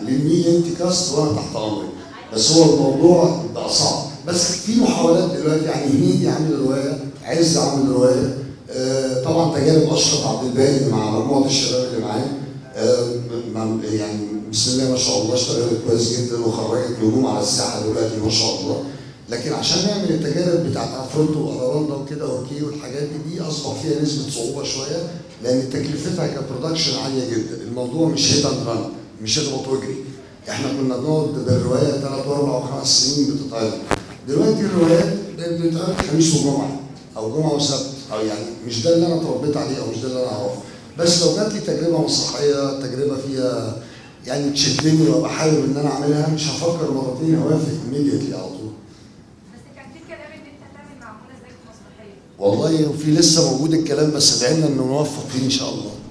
للمي انت كاست وانا تحت امرك بس هو الموضوع بقى صعب بس في محاولات دلوقتي يعني هنيدي عامل روايه عز عامل روايه آه، طبعا تجارب اشرف عبد الباقي مع مجموعه الشباب اللي معاه آه، مع- يعني بسم الله ما شاء الله اشتغلت كويس جدا وخرجت نجوم على الساحه دلوقتي ما شاء الله لكن عشان نعمل التجارب بتاعت عفروتو واراندا وكده اوكي والحاجات دي دي اصبح فيها نسبه صعوبه شويه لان تكلفتها كبرودكشن عاليه جدا الموضوع مش هيت اند ران مش اخبط واجري احنا كنا بنقعد بالروايه ثلاث واربع وخمس سنين بتتعرض دلوقتي الروايات بتتعرض خميس وجمعه او جمعه وسبت او يعني مش ده اللي انا اتربيت عليه او مش ده اللي انا اعرفه بس لو جات لي تجربه مسرحيه تجربه فيها يعني تشدني وابقى حابب ان انا اعملها مش هفكر مرتين هوافق immediately على طول بس كان في كلام ان انت تعمل مع منى زكي مسرحيه والله وفي لسه موجود الكلام بس ادعي لنا انه نوفق فيه ان شاء الله